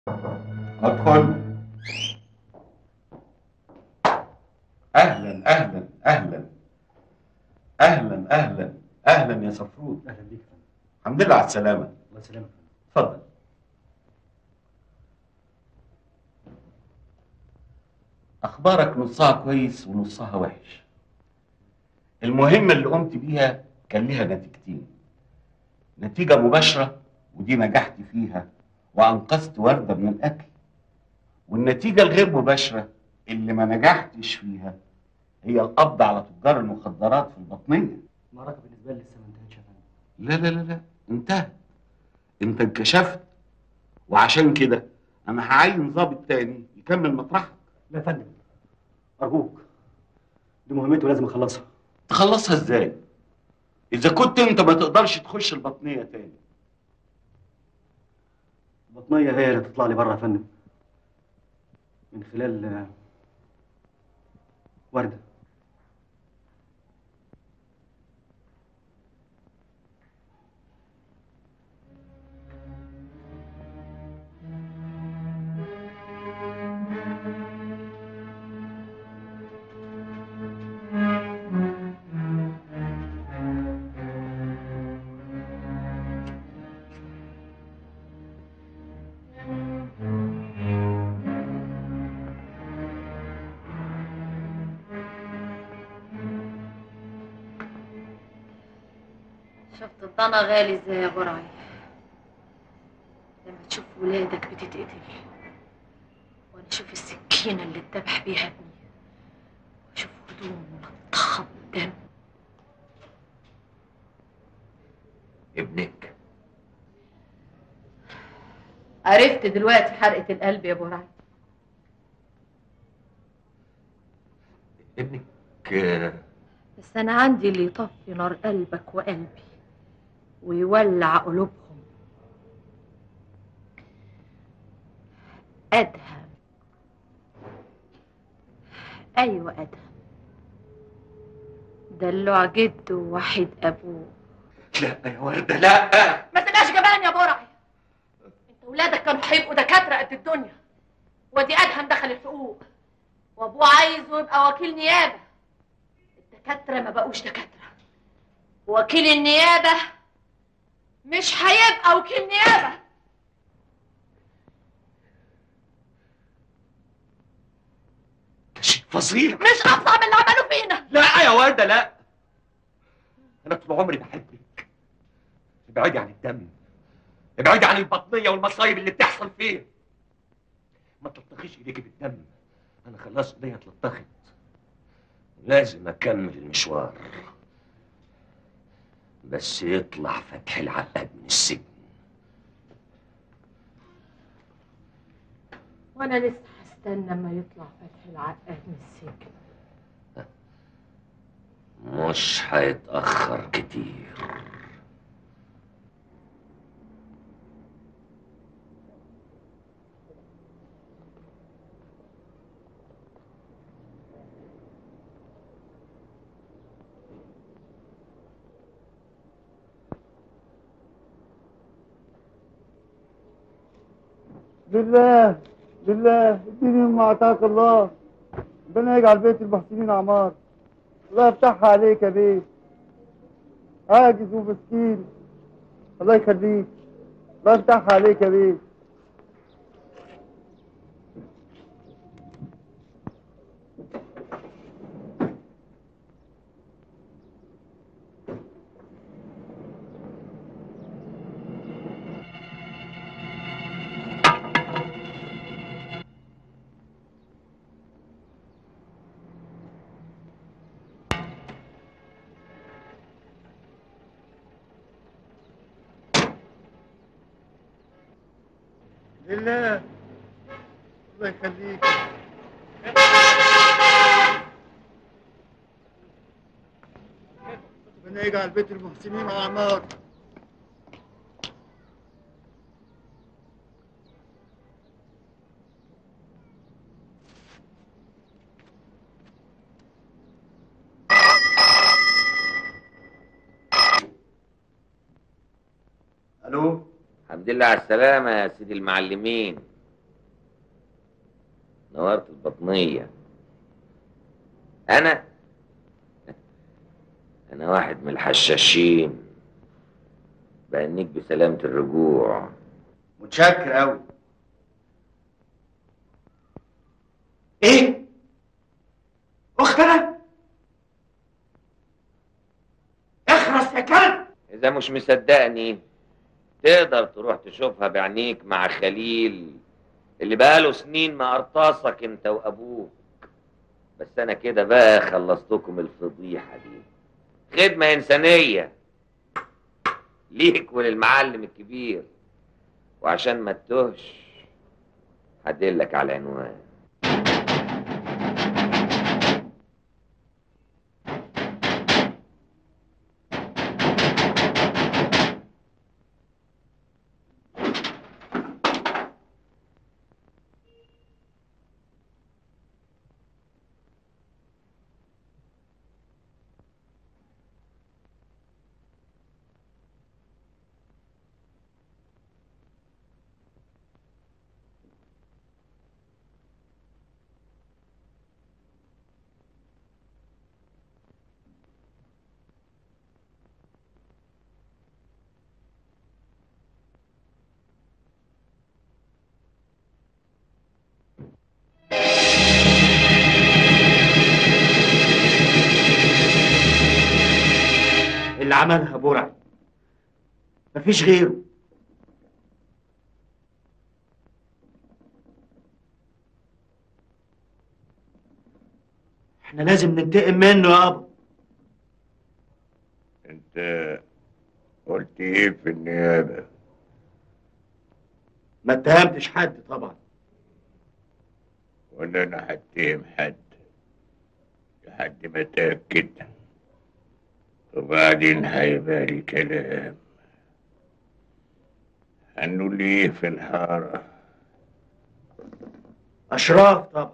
ادخل اهلا اهلا اهلا اهلا اهلا اهلا يا صفرود اهلا بيك يا فندم الحمد لله على السلامه الله يسلمك يا فندم اتفضل اخبارك نصها كويس ونصها وحش المهمه اللي قمت بيها كان ليها نتيجتين نتيجه مباشره ودي نجحت فيها وانقذت ورده من القتل والنتيجه الغير مباشره اللي ما نجحتش فيها هي القبض على تجار المخدرات في البطنيه المعركه بالنسبه لي لسه ما انتهتش يا فندم لا لا لا لا انتهت انت انكشفت وعشان كده انا هعين ضابط تاني يكمل مطرحك لا يا فندم ارجوك دي مهمتي ولازم اخلصها تخلصها ازاي اذا كنت انت ما تقدرش تخش البطنيه تاني البطنيه هي اللي تطلع لي بره يا فندم من خلال آه، ورده شفت الضنا غالي ازاي يا برعي لما تشوف ولادك بتتقتل وانا اشوف السكينة اللي اتذبح بيها ابني واشوف هدوم ملطخة بالدم ابنك عرفت دلوقتي حرقة القلب يا برعي ابنك آه، بس انا عندي اللي يطفي نار قلبك وقلبي ويولع قلوبهم ادهم ايوه ادهم دلوع جده ووحيد ابوه لا يا ورده لا ما تبقاش جبان يا برعي انت ولادك كانوا هيبقوا دكاتره قد الدنيا ودي ادهم دخل الحقوق وابوه عايزه يبقى وكيل نيابه الدكاتره ما بقوش دكاتره وكيل النيابه مش هيبقى وكيل نيابه ده شيء فظيع مش افظع من اللي عملوه فينا لا يا ورده لا انا طول عمري بحبك ابعدي عن الدم ابعدي عن البطنيه والمصايب اللي بتحصل فيها ما تلطخيش ايديكي بالدم انا خلاص ايديا اتلطخت لازم اكمل المشوار بس يطلع فتح العقاد من السجن وانا لسه هستنى اما يطلع فتح العقاد من السجن مش هيتأخر كتير بالله بالله اديني مما اعطاك الله ربنا يجعل بيت المحسنين عمار الله يفتحها عليك يا بيه عاجز ومسكين الله يخليك الله يفتحها عليك يا بيه بالله الله يخليك ربنا يجعل بيت المحسنين اعمار الو الحمد لله على السلامة يا سيدي المعلمين نورت البطنية أنا أنا واحد من الحشاشين بأنيك بسلامة الرجوع متشكر قوي ايه اخت انا اخرس يا كلب إذا مش مصدقني تقدر تروح تشوفها بعينيك مع خليل اللي بقاله سنين ما قرطاسك انت وابوك بس انا كده بقى خلصتكم الفضيحة دي خدمة انسانية ليك وللمعلم الكبير وعشان ما تتوهش هدلك على العنوان اللي عملها برع مفيش غيره احنا لازم ننتقم منه يابا انت قلت ايه في النيابة ما اتهمتش حد طبعا ولا انا هتهم حد لحد ما اتاكد وبعدين هيبقى لي كلام هنقول ايه في الحارة اشراف طبعا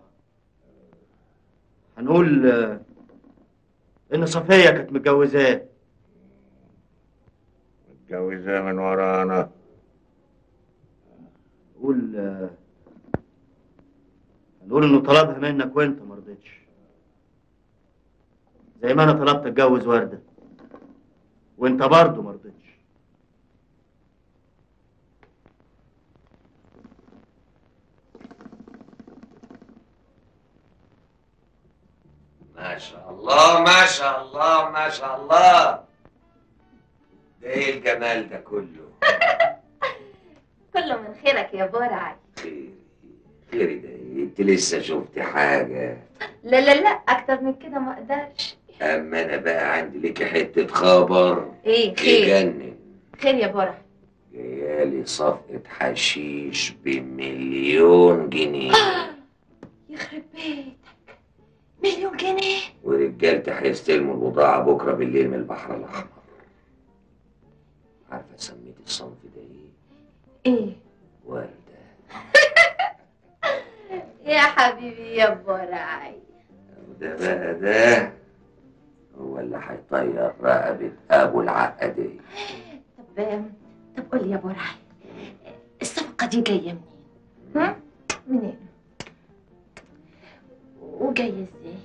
هنقول آه، ان صفية كانت متجوزاه متجوزة من ورانا نقول آه، هنقول انه طلبها منك وانت ما رضيتش زي ما انا طلبت اتجوز وردة وانت برضه ما رضيتش ما شاء الله ما شاء الله ما شاء الله ده ايه الجمال ده كله كله من خيرك يا برعي خيري خيري ده ايه انت لسه شفت حاجة لا لا لا اكتر من كده ما اقدرش اما انا بقى عندي ليكي حتة خبر ايه خير يجنن خير يا برعي جايالي صفقة حشيش بمليون جنيه يخرب بيتك مليون جنيه ورجالتي هيستلموا البضاعة بكرة بالليل من البحر الأحمر عارفة سميت الصنف ده ايه؟ ايه وردة يا حبيبي يا برعي وده بقى ده هو اللي هيطير رقبة أبو العقدية طب طب قول لي يا برعي الصفقة دي جاية منين؟ ها؟ منين؟ وجاية ازاي؟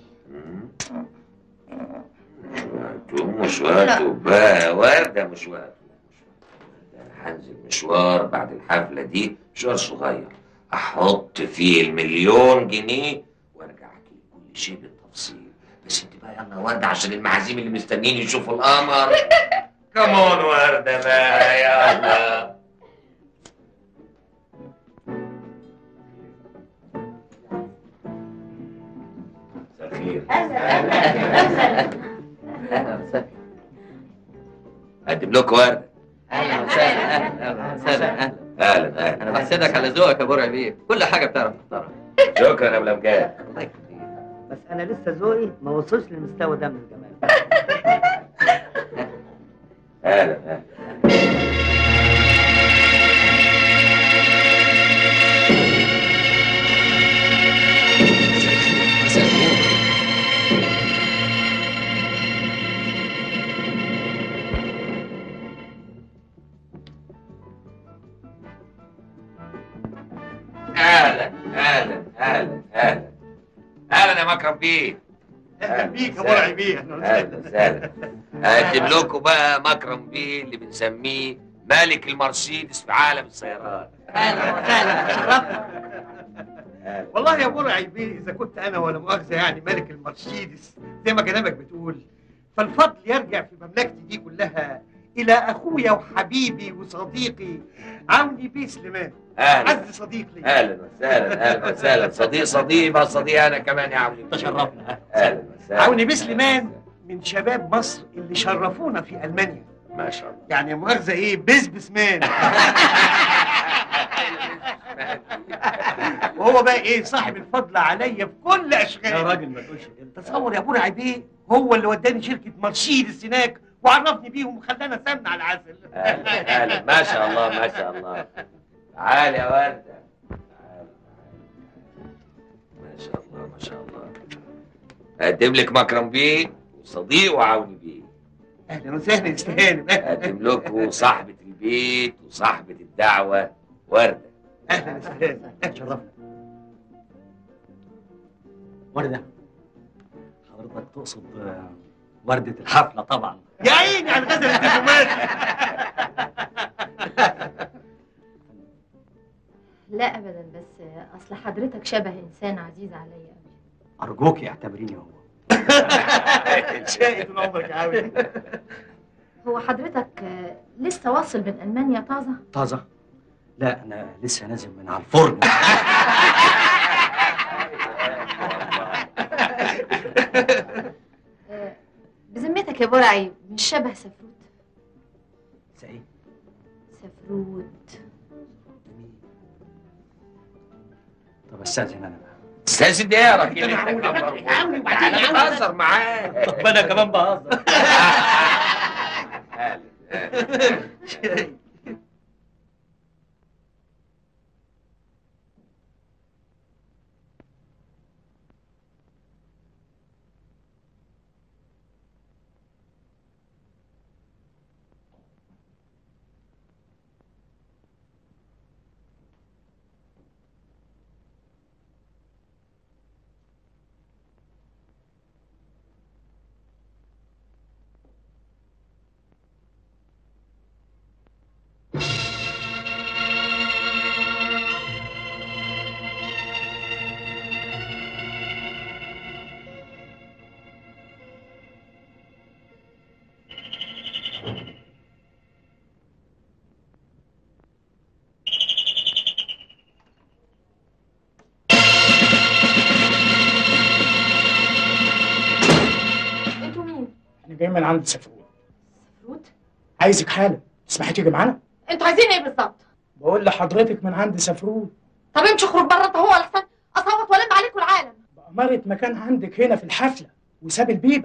وقته مش وقته بقى وردة مش وقته أنا هنزل مشوار بعد الحفلة دي مشوار صغير أحط فيه المليون جنيه وأرجع أحكي كل شيء بالتفصيل بس أنت بقى يلا وردة عشان المعازيم اللي مستنيين يشوفوا القمر كمون وردة بقى يلا مساء الخير اهلا وسهلا أقدم لكم وردة اهلا وسهلا اهلا وسهلا اهلا أهلا أهلا انا بحسدك على ذوقك يا برع بيه كل حاجه بتعرف تختارها شكرا يا أبو الأمجاد الله يخليك بس انا لسه ذوقي ما وصلش للمستوى ده من الجمال أهلا أهلا مساء النور اهلا اهلا اهلا اهلا اهلا يا مكرم بيه اهلا بيك يا مرعي بيه اهلا وسهلا اقدم لكم بقى مكرم بيه اللي بنسميه ملك المرسيدس في عالم السيارات اهلا وسهلا شرفنا والله يا مرعي بيه اذا كنت انا ولا مؤاخذه يعني ملك المرسيدس زي ما كلامك بتقول فالفضل يرجع في مملكتي دي كلها الى اخويا وحبيبي وصديقي عوني بيه سليمان اهلا عز صديق لي اهلا وسهلا اهلا وسهلا صديق صديق بقى صديق انا كمان يا عوني تشرفنا اهلا وسهلا عوني بيه سليمان من شباب مصر اللي شرفونا في المانيا ما شاء الله يعني يا مؤاخذه ايه بزبس مان وهو بقى ايه صاحب الفضل عليا في كل اشغالي يا راجل ما تقولش كده تصور يا ابو بيه هو اللي وداني شركه مرسيدس هناك وعرفني بيهم وخلانا سمنه على العسل اهلا اهلا ما شاء الله ما شاء الله تعال يا ورده تعال. ما شاء الله ما شاء الله اقدم لك مكرم بيه وصديق وعوني بيه اهلا وسهلا يستهانم اقدم لكم صاحبة البيت وصاحبة الدعوة وردة اهلا وسهلا شرفنا وردة حضرتك تقصد آه، وردة الحفلة طبعا يا عيني على الغزل الدبلوماسي لا ابدا بس اصل حضرتك شبه انسان عزيز عليا قوي أرجوك اعتبريني هو شقي طول عمرك يا عاوي هو حضرتك آه، لسه واصل من المانيا طازه طازة لا أنا لسه نازل من على الفرن آه، بذمتك يا برعي مش شبه سفروت لسه إيه؟ سفروت طب استاذن انا بقى استاذ ده يا راجل أنا عوني، انت عوني، وبعدين انا عوني. بهزر معاك طب انا كمان بهزر أهلا، أهلا. انتوا مين احنا جايين من عند سفروت سفروت عايزك حالا تسمحي تيجي معانا انتوا عايزين ايه بالظبط بقول لحضرتك من عند سفروت طب امشي اخرج بره انت هو احسن اصوت والم عليكم العالم بأمارة مكان عندك هنا في الحفلة وساب البيبة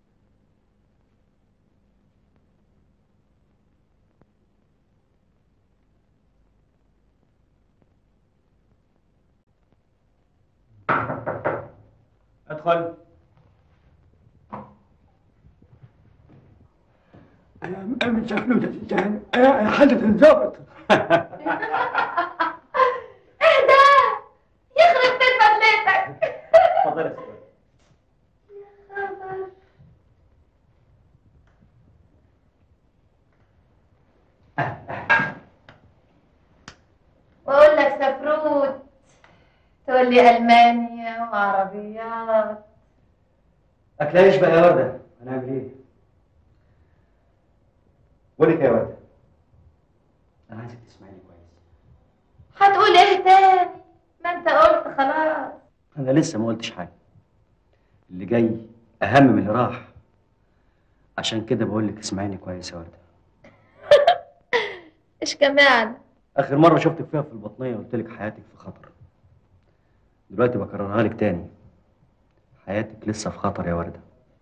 ادخل انا انا من شكله ده انا حدث الظابط اهدى يخرب بيت بدلتك اتفضل يا سيدي واقول لك سفروت تقول لي المانيا وعربيات اكلاش بقى يا ورده هنعمل ايه؟ بقول لك يا ورده انا عايزك تسمعيني كويس هتقول ايه تاني ما انت قلت خلاص انا لسه ما قلتش حاجه اللي جاي اهم من اللي راح عشان كده بقول لك اسمعيني كويس يا ورده ايش كمان اخر مره شفتك فيها في البطنيه قلت لك حياتك في خطر دلوقتي بكررها لك تاني حياتك لسه في خطر يا ورده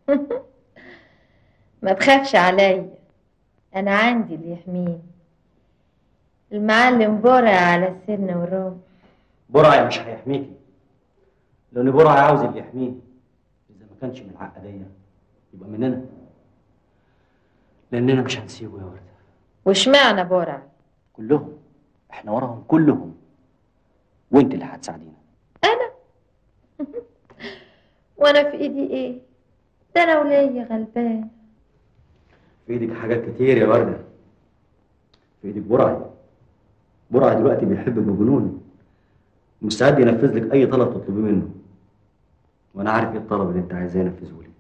ما تخافش عليا انا عندي اللي يحميني المعلم برع على السن والروم برعي مش هيحميكي لان برعي عاوز اللي يحميني اذا ما كانش من العقديه يبقى مننا لاننا مش هنسيبه يا ورده واشمعنى برع كلهم احنا وراهم كلهم وانت اللي هتساعدينا انا وانا في ايدي ايه ده انا وليا غلبان في ايدك حاجات كتير يا وردة في ايدك برعي برعي دلوقتي بيحبك بجنون مستعد ينفذ لك اي طلب تطلبيه منه وانا عارف ايه الطلب اللي انت عايزاه ينفذه لك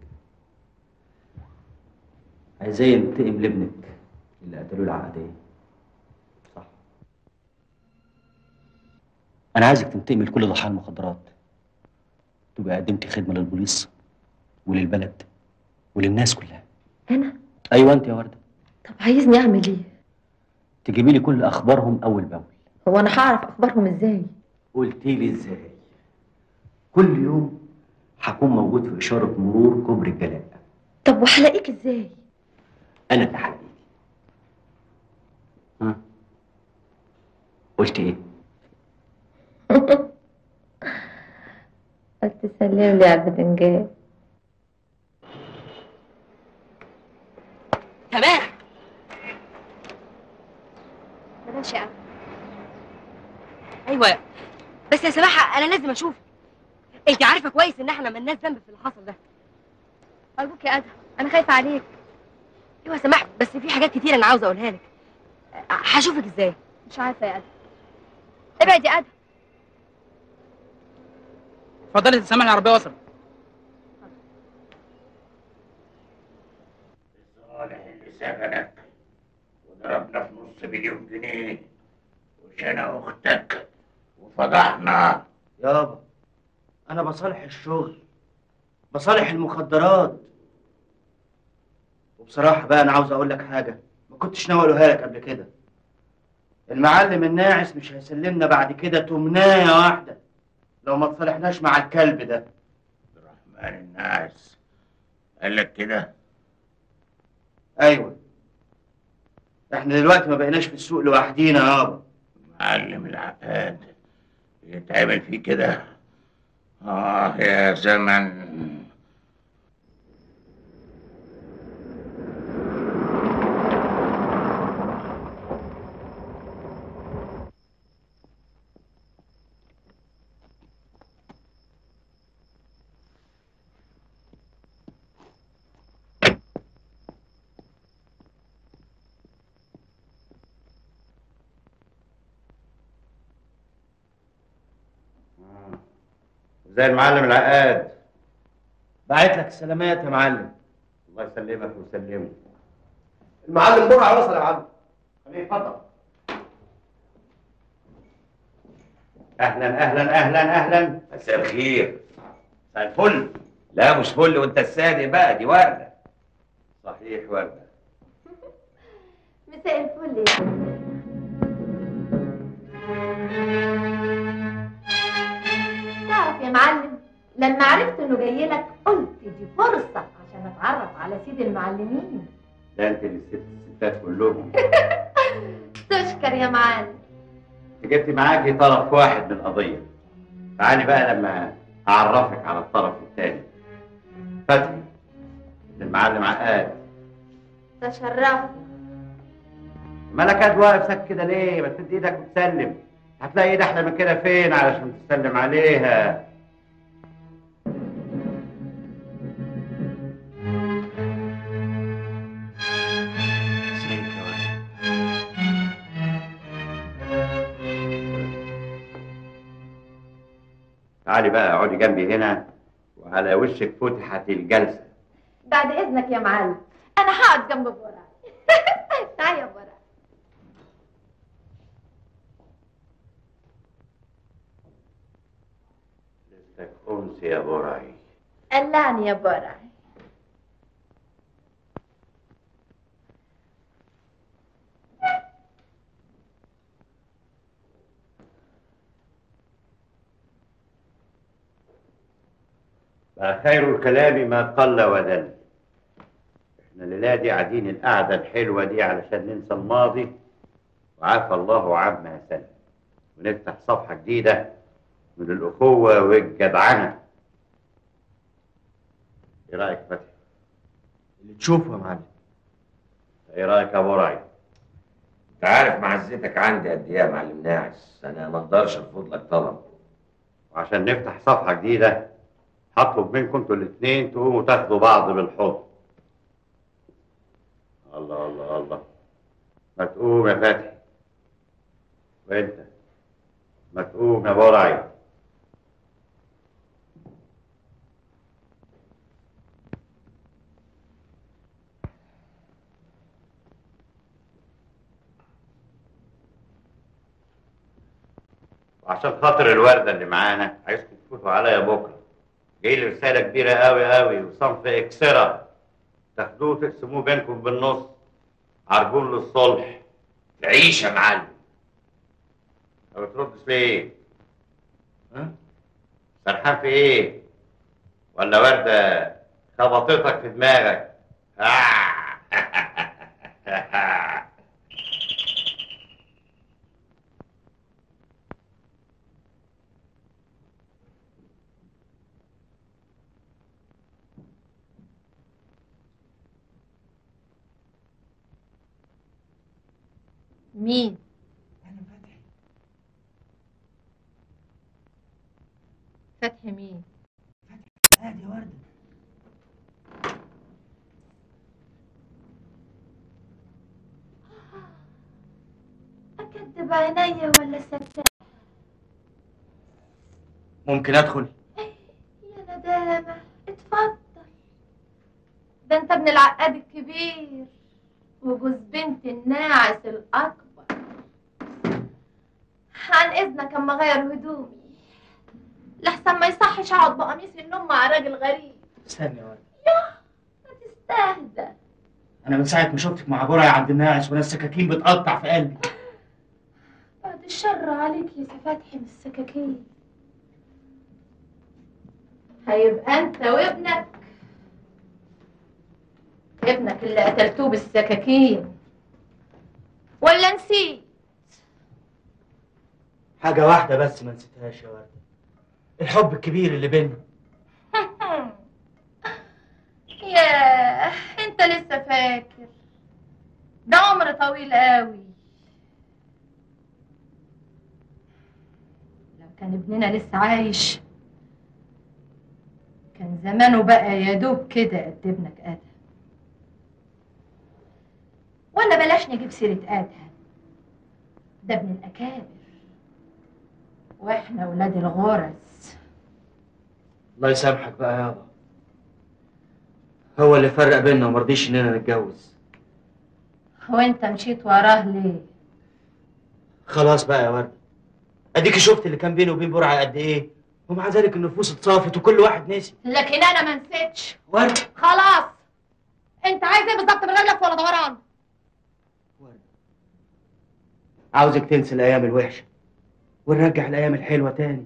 عايزاه ينتقم لابنك اللي قتلوه العقدية صح انا عايزك تنتقمي لكل ضحايا المخدرات تبقى قدمتي خدمة للبوليس وللبلد وللناس كلها انا ايوه انت يا ورده طب عايزني اعمل ايه تجيبي لي كل اخبارهم اول باول هو انا هعرف اخبارهم ازاي قلت لي ازاي كل يوم هكون موجود في اشاره مرور كوبري الجلاء طب وهلاقيك ازاي انا اللي هلاقيكي ها قلت ايه قلت سلم لي على البتنجان تمام بلاش يا عم ايوه بس يا سماحه انا لازم اشوف انت عارفه كويس ان احنا ملناش ذنب في اللي حصل ده ارجوك يا ادهم انا خايفه عليك ايوه يا سماحه بس في حاجات كتير انا عاوزه اقولها لك هشوفك ازاي مش عارفه يا ادهم ابعد يا ادهم اتفضلي تسامح العربيه وصلت صالح اللي سجنك وضربنا في نص مليون جنيه وشنا اختك وفضحنا يابا انا بصالح الشغل بصالح المخدرات وبصراحة بقى انا عاوز اقول لك حاجة ما كنتش ناوي اقولها لك قبل كده المعلم الناعس مش هيسلمنا بعد كده تمناية واحدة لو ما تصالحناش مع الكلب ده الرحمن الناس قال لك كده ايوه احنا دلوقتي ما بقيناش في السوق لوحدينا يابا معلم العقاد يتعمل فيه كده اه يا زمن زي المعلم العقاد بعت لك السلامات يا معلم الله يسلمك ويسلمه المعلم برعه وصل يا عم خليه اتفضل اهلا اهلا اهلا اهلا مساء الخير مساء الفل لا مش فل وانت الصادق بقى دي ورده صحيح ورده مساء الفل يا سيدي. تعرف يا معلم لما عرفت انه جاي لك قلت دي فرصه عشان اتعرف على سيد المعلمين ده انت اللي سبت الستات كلهم تشكر يا معلم انت جبت معاكي طرف واحد من القضيه تعالي بقى لما اعرفك على الطرف الثاني فتحي المعلم عقاد تشرفت مالك قاعد واقف ساكت كده ليه؟ ما تدي ايدك وتسلم هتلاقي ايد احلى من كده فين علشان تسلم عليها تعالي بقى اقعدي جنبي هنا وعلى وشك فتحت الجلسه بعد اذنك يا معلم انا هقعد جنب بورا تعال يا بورا لك انس يا براي قلعني يا بورا بقى خير الكلام ما قل ودل احنا الليله دي قاعدين القعده الحلوه دي علشان ننسى الماضي وعافى الله عما سلف ونفتح صفحه جديده من الاخوه والجدعنه ايه رايك يا فتحي؟ اللي تشوفه يا معلم ايه رايك يا ابو راي؟ انت عارف معزتك عندي قد ايه يا معلم ناعس انا ما اقدرش ارفض لك طلب وعشان نفتح صفحه جديده هطلب منكم انتوا الاثنين تقوموا تاخدوا بعض بالحضن الله الله الله ما تقوم يا فتحي وانت ما تقوم يا برعي وعشان خاطر الوردة اللي معانا عايزكم تفوتوا عليا بكرة جاي لي رسالة كبيرة قوي قوي وصنف اكسرة تاخدوه تقسموه بينكم بالنص عرجون للصلح تعيش يا معلم ما بتردش ليه؟ ها؟ سرحان في ايه؟ ولا وردة خبطتك في دماغك؟ آه. مين؟ فتحي مين؟ عادي يا وردة أكدب عينيا ولا ستة ممكن ادخل يا ندامة اتفضل ده انت ابن العقاد الكبير وجوز بنت الناعس الأكبر عن إذنك أما أغير هدومي لحسن ما يصحش أقعد بقميص النوم مع راجل غريب استني يا ولد ياه ما تستهدى انا من ساعه ما شفتك مع برعي عند الناس وانا السكاكين بتقطع في قلبي بعد الشر عليك يا فتحي من السكاكين هيبقى انت وابنك ابنك اللي قتلتوه بالسكاكين ولا نسيت حاجه واحده بس ما نسيتهاش يا ورده الحب الكبير اللي بيننا ياه انت لسه فاكر ده عمر طويل قوي لو كان ابننا لسه عايش كان زمانه بقى يا دوب كده قد ابنك ادهم ولا بلاش نجيب سيرة ادهم ده ابن الاكابر واحنا ولاد الغرز الله يسامحك بقى يابا هو اللي فرق بيننا ومرضيش اننا نتجوز هو انت مشيت وراه ليه خلاص بقى يا ورده اديكي شفت اللي كان بيني وبين برعي قد ايه ومع ذلك النفوس اتصافت وكل واحد نسي لكن انا ما نسيتش ورده خلاص انت عايز ايه بالظبط من رجلك ولا دوران عاوزك تنسي الايام الوحشه ونرجع الايام الحلوه تاني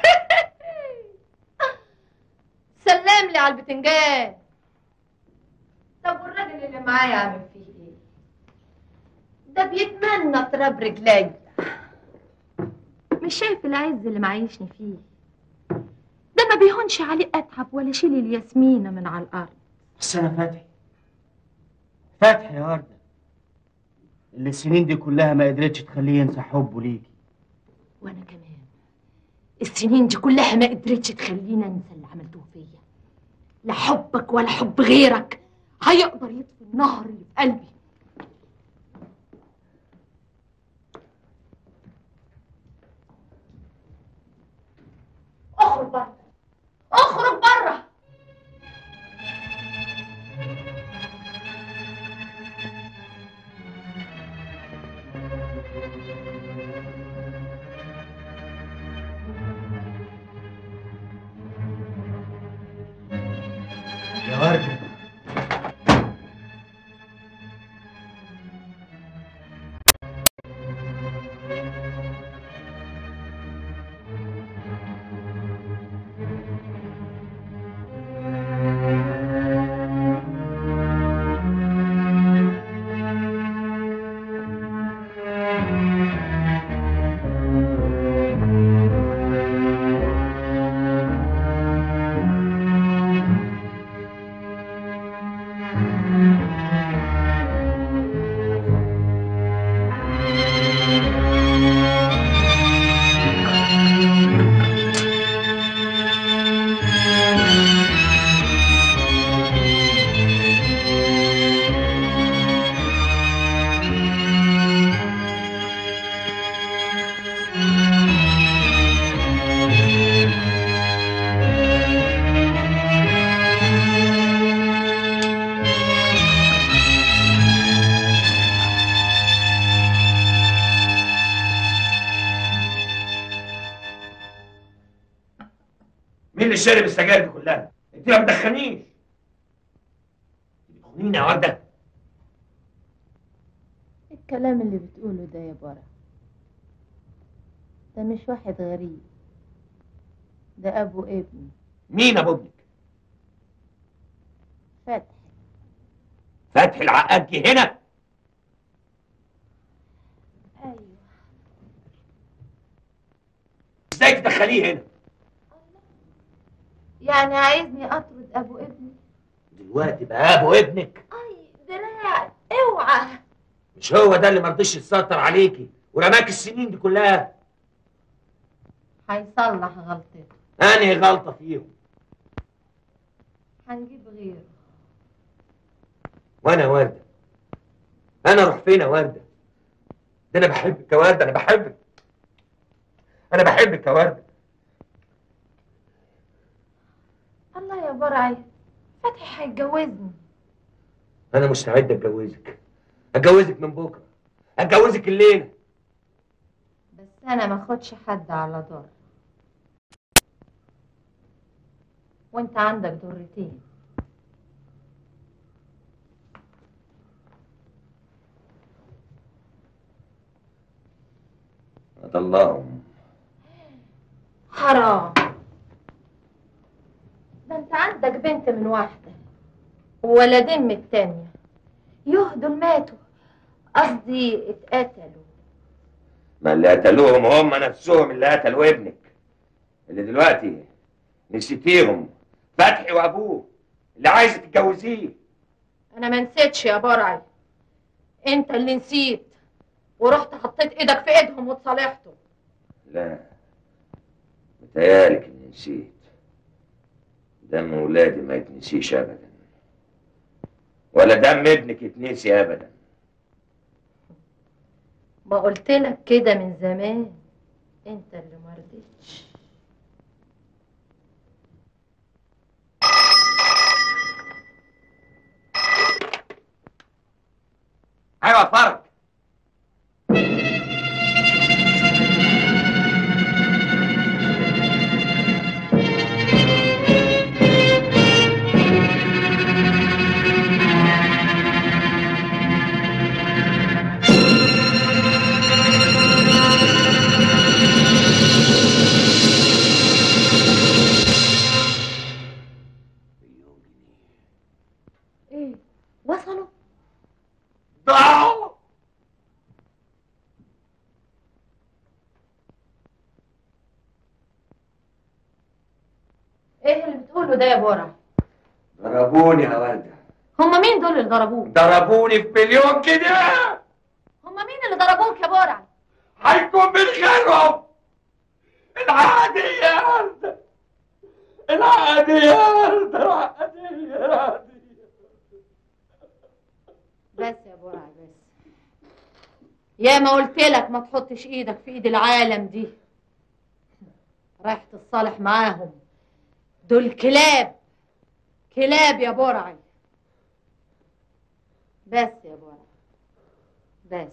سلم لي على البتنجان طب والراجل اللي معايا عامل فيه ايه ده بيتمنى تراب رجلي مش شايف العز اللي معيشني فيه ده ما بيهونش عليه اتعب ولا اشيل الياسمينه من على الارض بس انا فاتحي فاتحي يا ورده اللي السنين دي كلها ما قدرتش تخليه ينسى حبه ليكي وانا كمان السنين دي كلها ما قدرتش تخليني انسى اللي عملتوه فيا لا حبك ولا حب غيرك هيقدر يطفي النهر اللي في قلبي اخرج بره اخرج بره يا ورده مين اللي شارب السجاير دي كلها؟ انت ما بتدخنيش بتخونيني يا ورده الكلام اللي بتقوله ده يا برا ده مش واحد غريب ده ابو ابني مين ابو ابنك؟ فتحي فتحي العقاد جه هنا ايوه ازاي تدخليه هنا؟ يعني عايزني اطرد ابو ابني دلوقتي بقى ابو ابنك دراع اوعى مش هو ده اللي مرضيش يتستر عليكي ورماك السنين دي كلها هيصلح غلطته انهي غلطه فيهم هنجيب غيره وانا ورده انا اروح فين يا ورده ده انا بحبك يا ورده انا بحبك انا بحبك يا ورده الله يا برعي فتحي هيتجوزني انا مستعد اتجوزك اتجوزك من بكره اتجوزك الليله بس انا ما اخدش حد على ضر وانت عندك ضرتين اطلعهم حرام ده انت عندك بنت من واحدة وولدين من التانية يوه دول ماتوا قصدي اتقتلوا ما اللي قتلوهم هم نفسهم اللي قتلوا ابنك اللي دلوقتي نسيتيهم فتحي وابوه اللي عايزه تتجوزيه انا ما نسيتش يا برعي انت اللي نسيت ورحت حطيت ايدك في ايدهم وتصالحته لا متهيألك اني نسيت دم ولادي ما يتنسيش ابدا ولا دم ابنك يتنسي ابدا ما قلت لك كده من زمان انت اللي مرضتش ايوه فرج ايه وصلوا ضاعوا ايه اللي بتقوله ده يا برعي ضربوني يا ورده هما مين دول اللي ضربوك ضربوني في مليون كده هما مين اللي ضربوك يا برعي هيكون من غيرهم العادية يا ورده العادية يا ورده العادية العادية بس يا برعي بس يا ما قلت لك ما تحطش ايدك في ايد العالم دي رايح تتصالح معاهم دول كلاب كلاب يا برعي بس يا برعي بس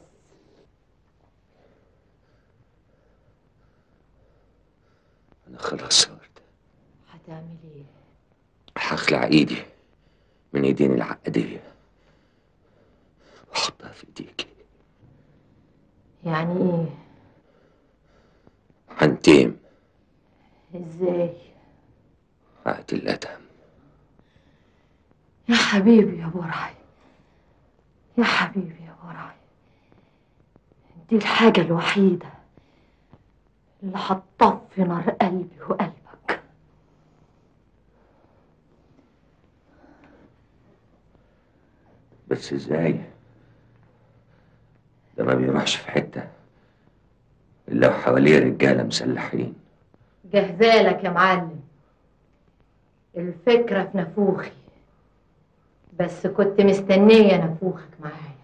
انا خلاص يا ورده هتعمل ايه هخلع ايدي من ايدين العقدية واحطها في ايديكي يعني ايه هنتيم ازاي عقد الأدم يا حبيبي يا برعي يا حبيبي يا برعي دي الحاجة الوحيدة اللي هتطفي نار قلبي وقلبك بس ازاي ده ما بيروحش في حتة إلا وحواليه رجالة مسلحين جهزالك يا معلم الفكرة في نافوخي بس كنت مستنية نافوخك معايا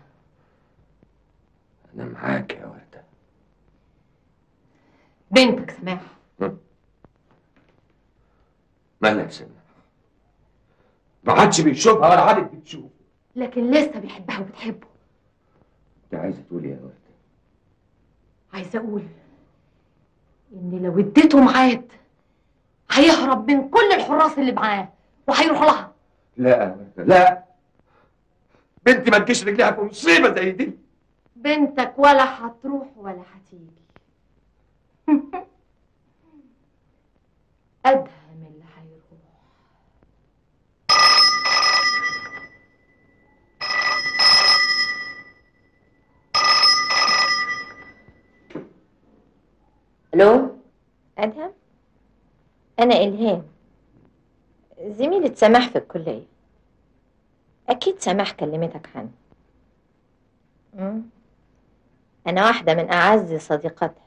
أنا معاك يا وردة بنتك سماح مالها سماح ما عادش بيشوفها ولا عادت بتشوف لكن لسه بيحبها وبتحبه انت عايزة تقولي يا وردة عايزة أقول إن لو اديته ميعاد هيهرب من كل الحراس اللي معاه وهيروح لها لا لا بنتي ما تجيش رجليها في مصيبه زي دي بنتك ولا هتروح ولا هتيجي ادهم اللي هيروح الو ادهم انا الهام زميلة سماح في الكلية اكيد سماح كلمتك عني مم. انا واحدة من اعز صديقاتها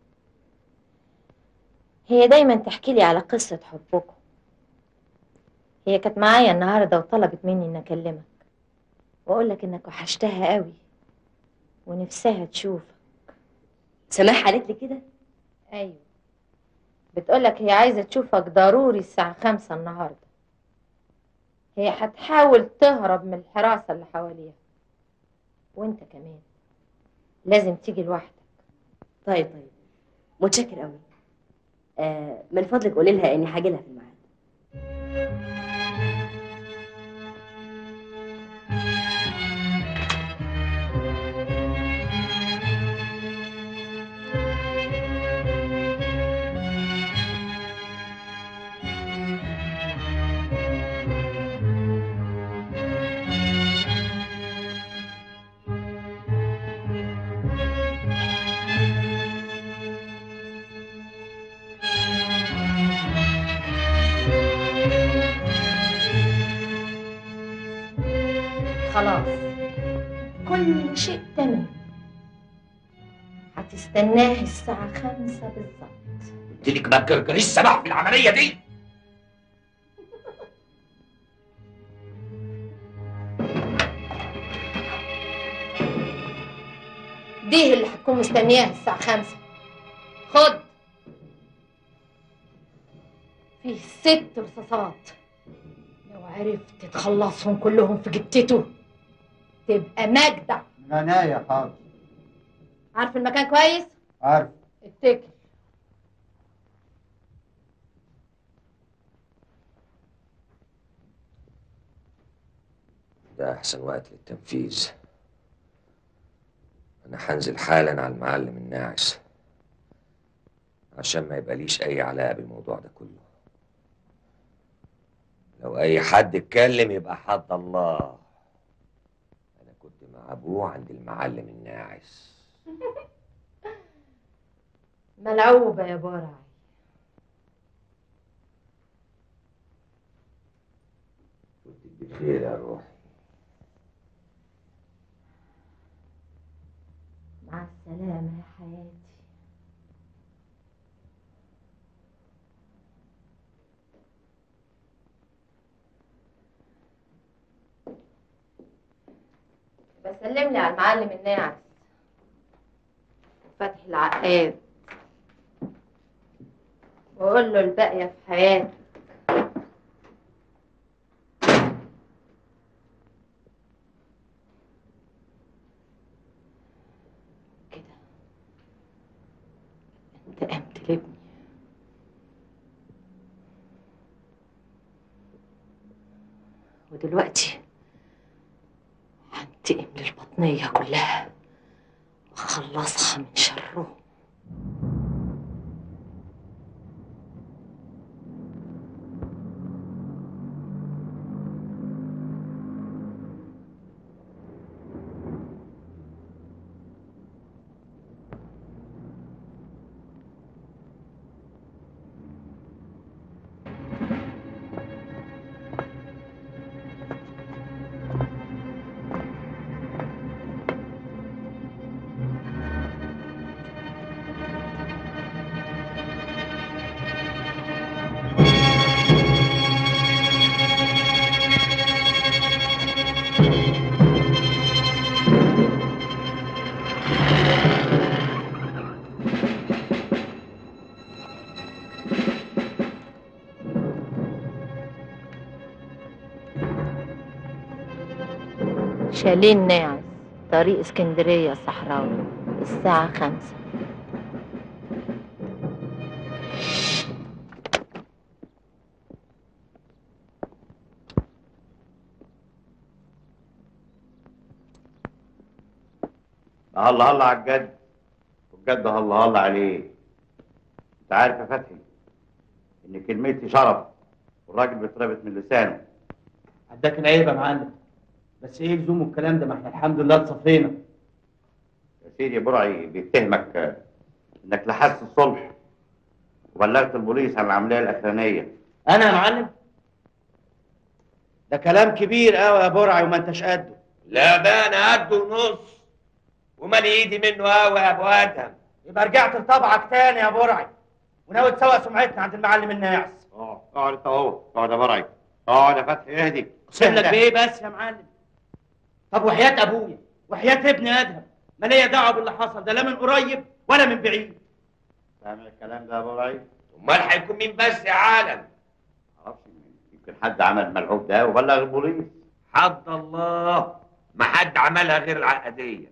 هي دايما تحكي لي على قصة حبكم هي كانت معايا النهاردة وطلبت مني ان اكلمك واقول لك انك وحشتها قوي ونفسها تشوفك سماح قالت لي كده ايوه بتقولك هي عايزة تشوفك ضروري الساعة خمسة النهاردة هي هتحاول تهرب من الحراسة اللي حواليها وانت كمان لازم تيجي لوحدك طيب طيب متشكر قوي آه من فضلك قولي لها اني هاجي لها في الميعاد خلاص كل شيء تمام هتستناه الساعة خمسة بالظبط قلت لك ما تجرجريش سماح في العمليه دي دي اللي هتكون مستنياها الساعة خمسة خد فيه ست رصاصات لو عرفت تخلصهم كلهم في جتته تبقى مجدع من عناية حاضر عارف المكان كويس؟ عارف اتكل ده أحسن وقت للتنفيذ أنا هنزل حالا على المعلم الناعس عشان ما يبقاليش أي علاقة بالموضوع ده كله لو أي حد اتكلم يبقى حد الله أنا كنت مع أبوه عند المعلم الناعس ملعوبة يا برعي بخير يا روحي مع السلامة يا حياتي بسلم لي على المعلم الناعس فتحي العقاد وقول له الباقية في حياتك انتقمت لابني ودلوقتي هنتقم للبطنية كلها واخلصها من شرهم شاليه الناعس طريق اسكندرية الصحراوي الساعة خمسة هلا هلا على الجد والجد هلا هلا عليه انت عارف يا فتحي ان كلمتي شرف والراجل بيتربط من لسانه عداك العيب يا معلم بس ايه لزوم الكلام ده ما احنا الحمد لله اتصفينا يا سيدي برعي بيتهمك آه، انك لحست الصلح وبلغت البوليس عن العمليه الاخرانيه انا يا معلم ده كلام كبير قوي يا برعي وما انتش قده لا بقى انا قد ونص ومالي ايدي منه قوي يا ابو ادهم يبقى رجعت لطبعك تاني يا برعي وناوي تسوق سمعتنا عند المعلم الناعس اه اقعد انت اهو اقعد يا برعي اقعد يا فتحي اهدي اقسم لك بايه بس يا معلم طب وحياة ابويا وحياة ابن ادهم ما ليا دعوه باللي حصل ده لا من قريب ولا من بعيد تعمل الكلام ده يا برعي امال هيكون مين بس يا عالم معرفش يمكن حد عمل الملعوب ده وبلغ البوليس حد الله ما حد عملها غير العقديه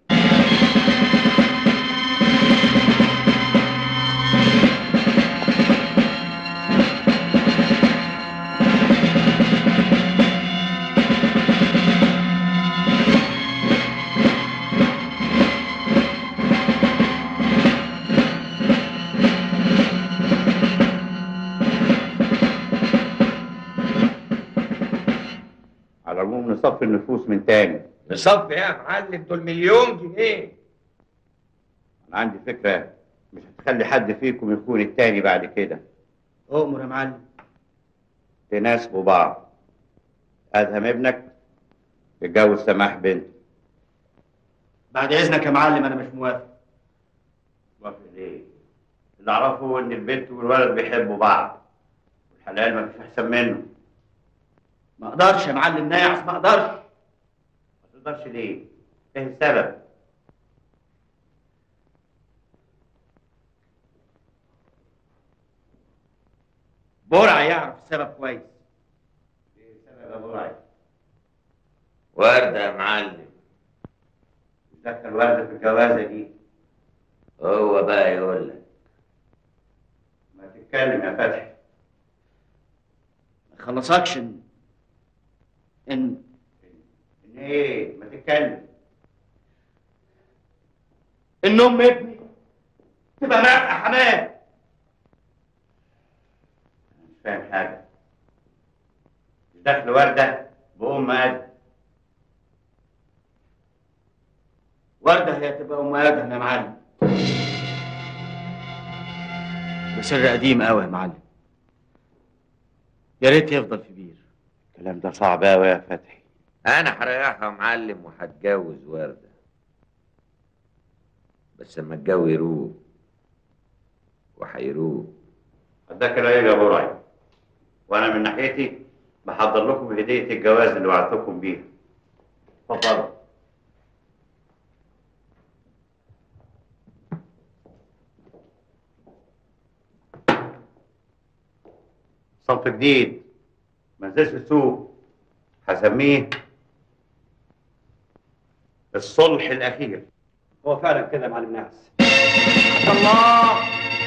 على العموم نصفي النفوس من تاني نصفي يا معلم دول مليون جنيه انا عندي فكره مش هتخلي حد فيكم يكون التاني بعد كده اؤمر يا معلم تناسبوا بعض ادهم ابنك يتجوز سماح بنته بعد اذنك يا معلم انا مش موافق موافق ليه؟ اللي اعرفه ان البنت والولد بيحبوا بعض والحلال ما فيش احسن منه ما اقدرش يا معلم ناعس ما اقدرش ما تقدرش ليه؟ ايه السبب؟ برعي يعرف السبب كويس ايه السبب يا ابو راي؟ وردة يا معلم دخل ورده في الجوازه دي هو بقى يقول لك ما تتكلم يا فتحي ما خلصكش ان ان ان ايه؟ ما تتكلم ان ام ابني تبقى نافقه حماه مش فاهم حاجه دخل ورده بام ادم ورده هي تبقى ام ادهم يا معلم ده سر قديم قوي يا معلم يا ريت يفضل في بير الكلام ده صعب قوي يا فتحي انا هريحها يا معلم وهتجوز وردة بس اما الجو يروق وهيروق اداك العيب يا ابو راي وانا من ناحيتي بحضر لكم هديه الجواز اللي وعدتكم بيها اتفضلوا صنف جديد ما نزلش السوق هسميه الصلح الاخير هو فعلا كده يا معلم ناس الله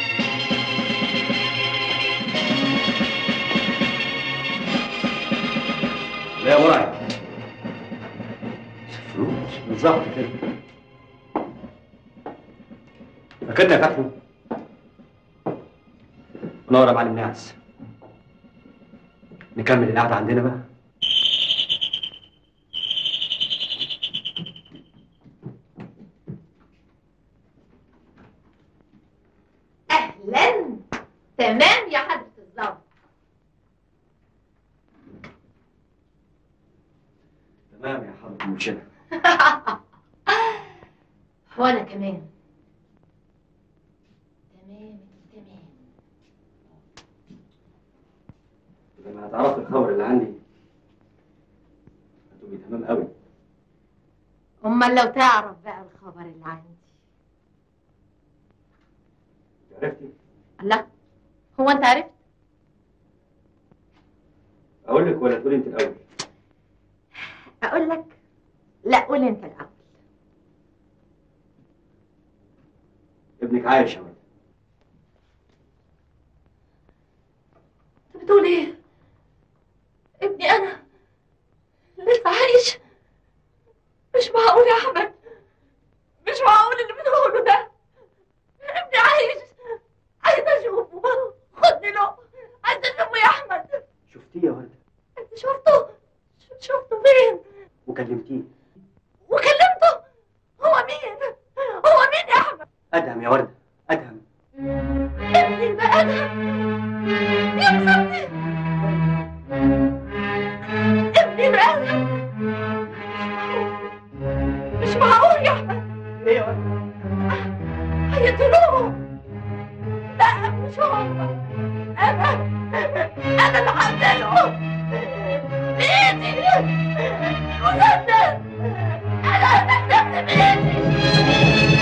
لا يا مرعي بالظبط كده فاكرنا يا فتحي منور يا معلم ناس نكمل القعده عندنا بقى اهلا تمام يا حضرة الظابط تمام يا حضرة المرشدة وانا كمان تمام تمام لما هتعرف الخبر اللي عندي هتبقي تمام قوي امال لو تعرف بقى الخبر اللي عندي عرفتي لا هو انت عرفت اقول لك ولا تقولي انت الاول اقول لك لا قول انت الاول ابنك عايش يا ولد انت بتقول ايه ابني انا لسه عايش مش معقول يا احمد مش معقول وكلمتيه وكلمته هو مين هو مين يا احمد ادهم يا ورده ادهم ابني ده ادهم يا مصدي ابني ده ادهم مش معقول يا احمد ايه يا ورده هيقتلوه لا مش هو انا انا اللي هقتله بايدي مسدس انا هقتله بايدي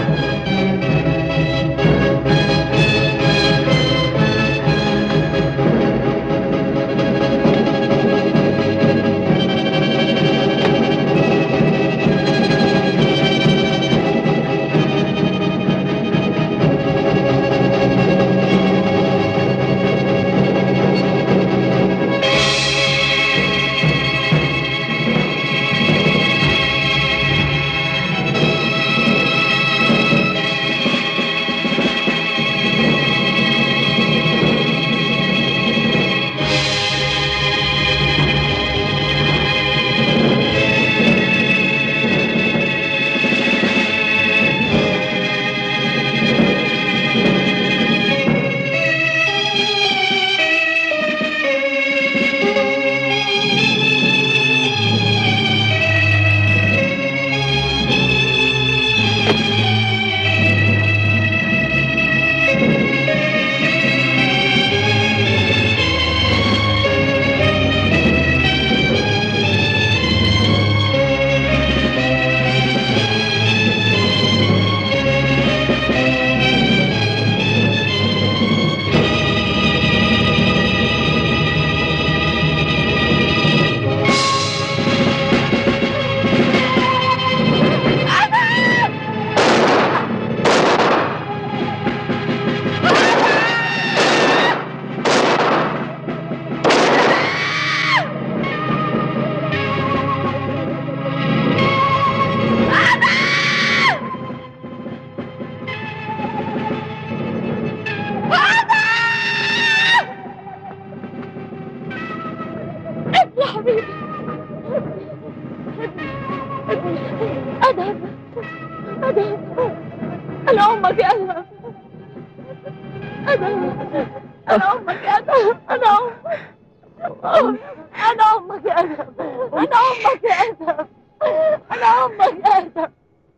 ابني يا حبيبي ابني ادهم ادهم انا امك يا ادهم ادهم انا امك يا ادهم انا امك انا امك يا ادهم انا امك يا ادهم انا امك يا ادهم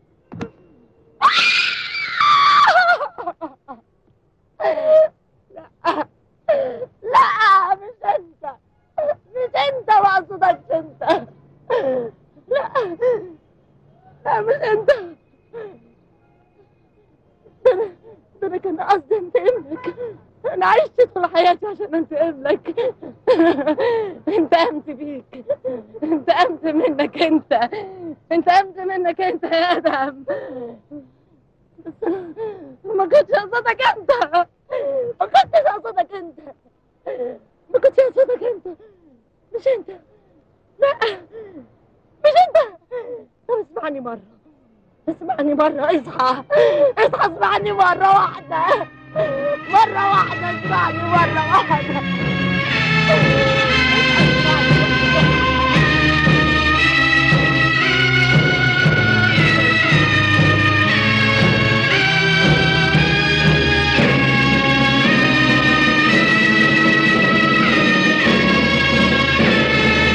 لا لا مش انت مش انت ما اقصدكش انت لا لا مش انت ده انا ده انا كان قصدي انتقم لك انا عشت طول حياتي عشان انتقم لك انتقمت بيك انتقمت منك انت انتقمت منك انت يا ادم بس انا ما كنتش قصدك انت ما كنتش قصدك انت ما كنتش قصدك انت مش انت لا مش انت طب اسمعني مرة اسمعني مرة اصحى اصحى اسمعني مرة واحدة مرة واحدة اسمعني مرة واحدة